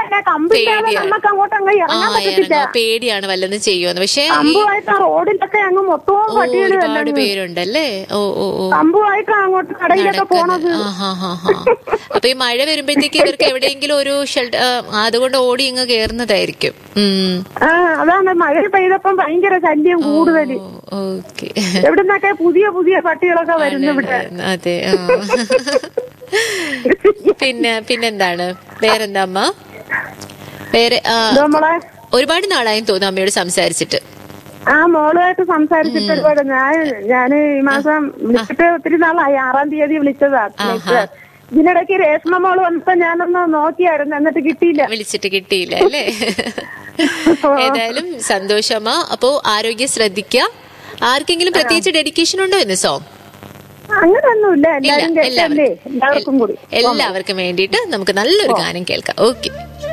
തന്നെ കമ്പില്ലാതെ പേടിയാ. നമുക്ക് അങ്ങോട്ട് അങ്ങ് ആ ഇറങ്ങാൻ പറ്റത്തില്ല ഇറങ്ങാ പേടിയാണ് വല്ലതും ചെയ്യുമെന്ന് പക്ഷേ ഈ കമ്പുമായിട്ട് ആ റോഡിലൊക്കെ അങ്ങ് മൊത്തവും ഓ, പട്ടികൾ ഒരുപാട് പേരുണ്ടല്ലേ ഓ ഓ ഓ കമ്പുമായിട്ട് അങ്ങോട്ട് കടയിലൊക്കെ പോണത് നടക്കുന്നത്. ആ, ഹാ, ഹാ, ഹാ. അപ്പൊ ഈ മഴ വരുമ്പോഴത്തേക്ക് ഇവർക്ക് എവിടെയെങ്കിലും ഒരു ഷെൽട്ടർ അതുകൊണ്ട് ഓടി ഇങ്ങ് കേറുന്നതായിരിക്കും ഉം. ആ അതാണ് മഴ പെയ്തപ്പം ഭയങ്കര ശല്യം കൂടുതൽ ഓ, ഓക്കെ എവിടുന്നൊക്കെ പുതിയ പുതിയ പട്ടികളൊക്കെ വരുന്നു ഇവിടെ അതെ ആ. പിന്നെ പിന്നെന്താണ് വേറെന്താ അമ്മ വേറെ ആ, ഇത് നമ്മളെ ഒരുപാട് നാളായും തോന്നുന്നു അമ്മയോട് സംസാരിച്ചിട്ട് ആ മോളുമായിട്ട് സംസാരിച്ചിട്ട് ഒരുപാട് ഞാൻ ഞാൻ ഈ മാസം വിളിച്ചിട്ട് ഒത്തിരി നാളായി ആറാം തീയതി വിളിച്ചതാ വിളിച്ചത്. ഇതിനിടയ്ക്ക് രേഷ്മ മോള് വന്നപ്പോ ഞാനൊന്ന് നോക്കിയായിരുന്നു എന്നിട്ട് കിട്ടിയില്ല വിളിച്ചിട്ട് കിട്ടിയില്ല അല്ലേ ഏതായാലും സന്തോഷമ്മ അപ്പോ ആരോഗ്യം ശ്രദ്ധിക്കുക ആർക്കെങ്കിലും പ്രത്യേകിച്ച് ഡെഡിക്കേഷൻ ഉണ്ടോ ഇന്ന് സോങ് അങ്ങനെയൊന്നുമില്ല ഇല്ല എല്ലാരും കേട്ടല്ലേ എല്ലാവർക്കും എല്ലാവർക്കും കൂടി എല്ലാവർക്കും വേണ്ടിയിട്ട് നമുക്ക് നല്ലൊരു ഗാനം കേൾക്കാം ഓക്കെ